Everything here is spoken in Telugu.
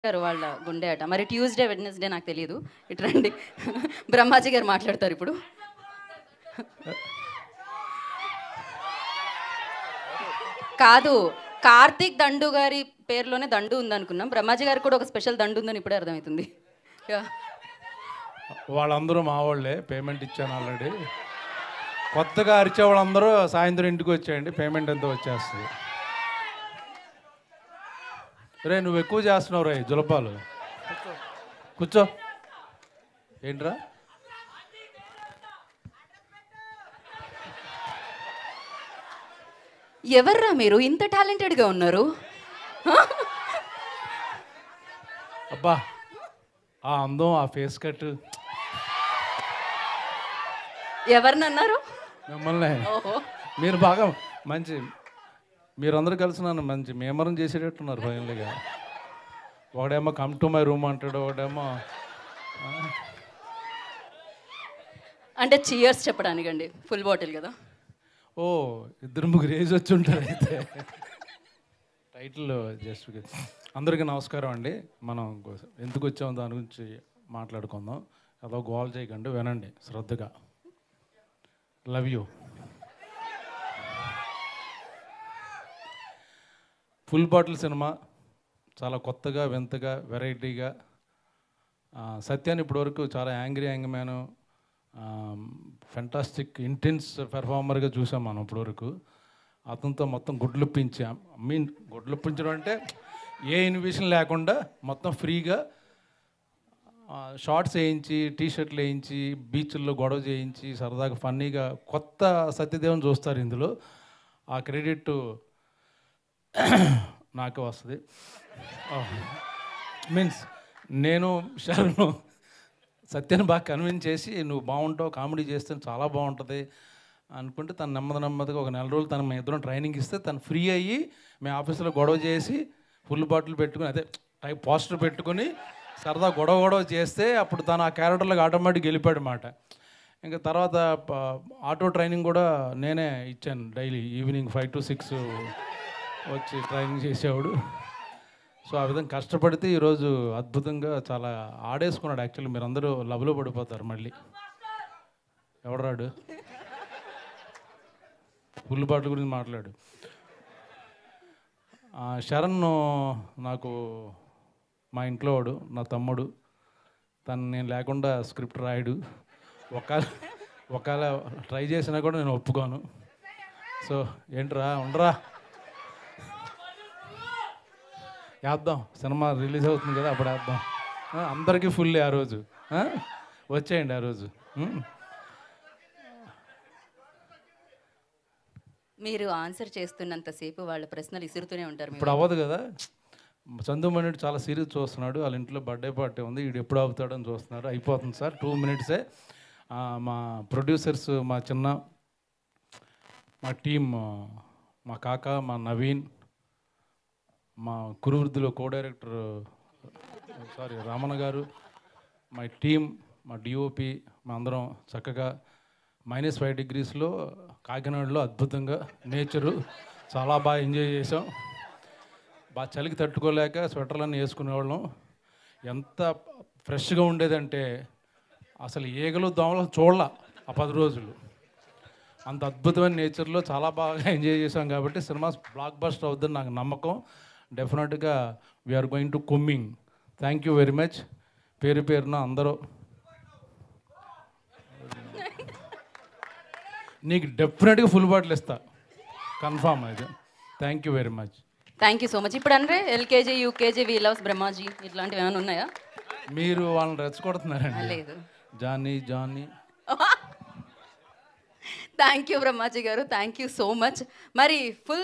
గారు వాళ్ళ గుండె అట మరి ట్యూస్డే వెడ్నెస్డే నాకు తెలియదు ఇటు రండి బ్రహ్మాజీ గారు మాట్లాడతారు ఇప్పుడు కాదు కార్తీక్ దండు గారి పేరులోనే దండు ఉందనుకున్నాం బ్రహ్మాజీ గారికి కూడా ఒక స్పెషల్ దండు ఉందని ఇప్పుడే అర్థమవుతుంది యా. వాళ్ళందరూ మా వాళ్ళే పేమెంట్ ఇచ్చాను ఆల్రెడీ కొత్తగా అరిచే వాళ్ళందరూ సాయంత్రం ఇంటికి వచ్చేయండి పేమెంట్ ఎంతో వచ్చేస్తుంది రే నువ్వు ఎక్కువ చేస్తున్నావు రే జులపాలు కూర్చో ఏంట్రా ఎవర్రా మీరు ఇంత టాలెంటెడ్గా ఉన్నారు అబ్బా ఆ అందం ఆ ఫేస్ కట్ ఎవరినన్నారు మిమ్మల్ని ఓహో మీరు బాగా మంచి మీరందరూ కలిసి నన్ను మంచి మేమరం చేసేటట్టున్నారు ఫైనల్గా ఒకడేమో కమ్ టు మై రూమ్ అంటాడు ఒకడేమో అంటే చియర్స్ చెప్పడానికండి ఫుల్ బాటిల్ కదా ఓ ఇద్దరు ముగ్గురు ఏజ్ వచ్చి ఉంటారు అయితే టైటిల్ జస్ట్ అందరికీ నమస్కారం అండి మనం ఎందుకు వచ్చామో దాని గురించి మాట్లాడుకుందాం ఏదో గోల్ చేయకండి వినండి శ్రద్ధగా లవ్ యూ ఫుల్ బాటిల్ సినిమా చాలా కొత్తగా వింతగా వెరైటీగా ఆ, సత్యాన్ని ఇప్పటివరకు చాలా angry young man fantastic intense పెర్ఫార్మర్గా చూసాం మనం ఇప్పటివరకు అతనితో మొత్తం గుడ్లుప్పించాం మీన్ గుడ్లుప్పించడం అంటే ఏ ఇన్విషన్ లేకుండా మొత్తం ఫ్రీగా షార్ట్స్ వేయించి టీ షర్ట్లు వేయించి బీచ్ల్లో గొడవ చేయించి సరదాగా ఫన్నీగా కొత్త సత్యదేవన్ చూస్తారు ఇందులో ఆ క్రెడిట్ నాకు వస్తుంది మీన్స్ నేను శరణ్ సత్యాన్ని బాగా కన్విన్స్ చేసి నువ్వు బాగుంటావు కామెడీ చేస్తే చాలా బాగుంటుంది అనుకుంటే తను నెమ్మది నెమ్మదిగా ఒక నెల రోజులు తను మేము ఇద్దరం ట్రైనింగ్ ఇస్తే తను ఫ్రీ అయ్యి మేము ఆఫీస్లో గొడవ చేసి ఫుల్ బాటిల్ పెట్టుకుని అదే టైప్ పోస్టర్ పెట్టుకుని సరదా గొడవ గొడవ చేస్తే అప్పుడు తను ఆ క్యారెక్టర్లకు ఆటోమేటిక్ వెళ్ళిపోయాడు అనమాట ఇంకా తర్వాత ప- ఆటో ట్రైనింగ్ కూడా నేనే ఇచ్చాను daily evening five to six వచ్చి ట్రైనింగ్ చేసేవాడు సో ఆ విధంగా కష్టపడితే ఈరోజు అద్భుతంగా చాలా ఆడేసుకున్నాడు యాక్చువల్లీ మీరు అందరూ లవ్లో పడిపోతారు మళ్ళీ ఎవడరాడు ఫుల్ బాటిల్ గురించి మాట్లాడు ఆ, శరణ్ నాకు మా ఇంట్లో వాడు నా తమ్ముడు తను నేను లేకుండా స్క్రిప్ట్ రాయడు ఒకవేళ ఒకవేళ ట్రై చేసినా కూడా నేను ఒప్పుకోను సో ఏంట్రా ఉండరా వేద్దాం సినిమా రిలీజ్ అవుతుంది కదా అప్పుడు వేద్దాం ఆ, అందరికీ ఫుల్ ఆ రోజు ఆ? వచ్చేయండి ఆ రోజు ఉం? మీరు ఆన్సర్ చేస్తున్నంతసేపు వాళ్ళ ప్రశ్నలు ఇసురుతూనే ఉంటారు మీరు. ఇప్పుడు అవ్వదు కదా చందు మనుడు చాలా సీరియస్ చూస్తున్నాడు వాళ్ళ ఇంట్లో బర్త్డే పార్టీ ఉంది వీడు ఎప్పుడు ఆపుతాడని చూస్తున్నారు అయిపోతుంది సార్ టూ మినిట్సే ఆ, మా ప్రొడ్యూసర్స్ మా చిన్న మా టీం మా కాక మా నవీన్ మా కురువృద్ధిలో co director sorry Ramanna garu మా టీం మా డిఓపి మా అందరం చక్కగా మైనస్ ఫైవ్ డిగ్రీస్లో కాకినాడలో అద్భుతంగా నేచరు చాలా బాగా ఎంజాయ్ చేసాం బాగా చలికి తట్టుకోలేక స్వెటర్లన్నీ వేసుకునేవాళ్ళం ఎంత ఫ్రెష్గా ఉండేదంటే అసలు ఈగలు దోమలు చూడాల ఆ పది రోజులు అంత అద్భుతమైన నేచర్లో చాలా బాగా ఎంజాయ్ చేసాం కాబట్టి సినిమా బ్లాక్ బస్టర్ అవుద్దని నాకు నమ్మకం డెఫినెట్గా we're going to coming thank you very much పేరు పేరున అందరూ నీకు డెఫినెట్గా ఫుల్ బాటిల్ ఇస్తా కన్ఫామ్ అయితే thank you very much thank you so much ఇప్పుడు అంటే LKG UKG we loves Brahmaji ఇట్లాంటివి ఏమైనా ఉన్నాయా మీరు వాళ్ళని రెచ్చగొడుతున్నారండి లేదు Johnny Johnny thank you Brahmaji garu thank you so much మరి ఫుల్